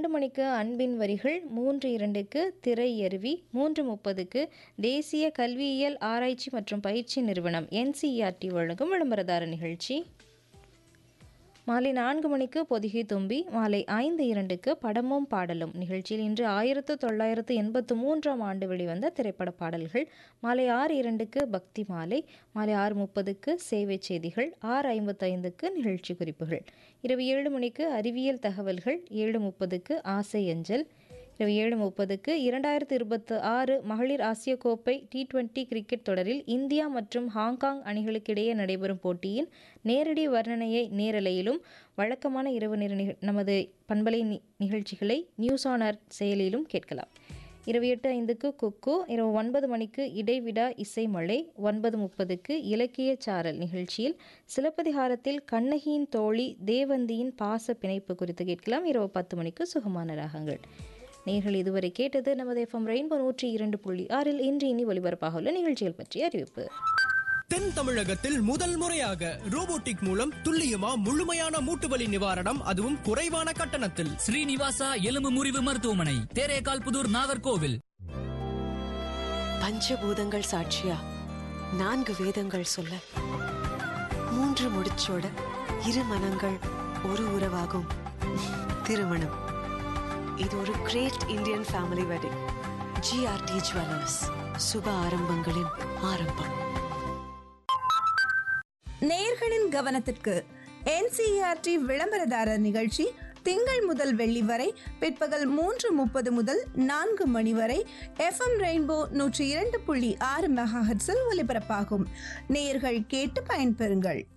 இரண்டு மணிக்கு அன்பின் வரிகள் மூன்று இரண்டுக்கு திரையருவி மூன்று முப்பதுக்கு தேசிய கல்வியியல் ஆராய்ச்சி மற்றும் பயிற்சி நிறுவனம் என்சிஇஆர்டி வழங்கும் விளம்பரதார நிகழ்ச்சி மாலை நான்கு மணிக்கு பொதிகை தும்பி மாலை ஐந்து இரண்டுக்கு படமும் பாடலும் நிகழ்ச்சியில் இன்று ஆயிரத்து தொள்ளாயிரத்து எண்பத்து மூன்றாம் ஆண்டு வெளிவந்த திரைப்பட பாடல்கள் மாலை ஆறு இரண்டுக்கு பக்தி மாலை மாலை ஆறு முப்பதுக்கு சேவை செய்திகள் ஆறு ஐம்பத்தைந்துக்கு நிகழ்ச்சி குறிப்புகள் இரவு ஏழு மணிக்கு அறிவியல் தகவல்கள் ஏழு முப்பதுக்கு ஆசை அஞ்சல் இரவு ஏழு முப்பதுக்கு இரண்டாயிரத்து இருபத்து ஆறு மகளிர் ஆசிய கோப்பை டி டுவெண்டி கிரிக்கெட் தொடரில் இந்தியா மற்றும் ஹாங்காங் அணிகளுக்கிடையே நடைபெறும் போட்டியின் நேரடி வர்ணனையை நேரலையிலும் வழக்கமான இரவு நேர நிக நமது பண்பலை நி- நிகழ்ச்சிகளை நியூஸ் ஆன் ஏர் செயலிலும் கேட்கலாம் இரவு எட்டு ஐந்துக்கு குக்கு இரவு ஒன்பது மணிக்கு இடைவிடா இசை மழை ஒன்பது முப்பதுக்கு இலக்கிய சாரல் நிகழ்ச்சியில் சிலப்பதிகாரத்தில் கண்ணகியின் தோழி தேவந்தியின் பாச பிணைப்பு குறித்து கேட்கலாம் இரவு பத்து மணிக்கு சுகமான ராகங்கள் நேர்கள் இதுவரை கேட்டது நமது எஃப்எம் ரெயின்போ நூற்றி இரண்டு புள்ளி ஆறில் இன்று இனி ஒலிபரப்பாக உள்ள நிகழ்ச்சிகள் பற்றிய அறிவிப்பு தென் தமிழகத்தில் முதல் முறையாக ரோபோட்டிக் மூலம் துல்லியமா முழுமையான மூட்டு வலி நிவாரணம் அதுவும் குறைவான கட்டணத்தில் ஸ்ரீனிவாசா எலும்பு முறிவு மருத்துவமனை தேரேகால் புதூர் நாகர்கோவில் பஞ்சபூதங்கள் சாட்சியா நான்கு வேதங்கள் சொல்ல மூன்று முடிச்சோட இரு மனங்கள் ஒரு உறவாகும் திருமணம் இது ஒரு great Indian family wedding GRT jewellers சுப ஆரம்பங்களின் ஆரம்பம் நேயர்களின் கவனத்திற்கு என்சிஇஆர்டி விளம்பரதாரர் நிகழ்ச்சி திங்கள் முதல் வெள்ளி வரை பிற்பகல் மூன்று முப்பது முதல் நான்கு மணி வரை எஃப்எம் ரெயின்போ நூற்றி இரண்டு புள்ளி ஆறு மெகாஹெட்ஸில் ஒலிபரப்பாகும் நேயர்கள் கேட்டு பயன்பெறுங்கள்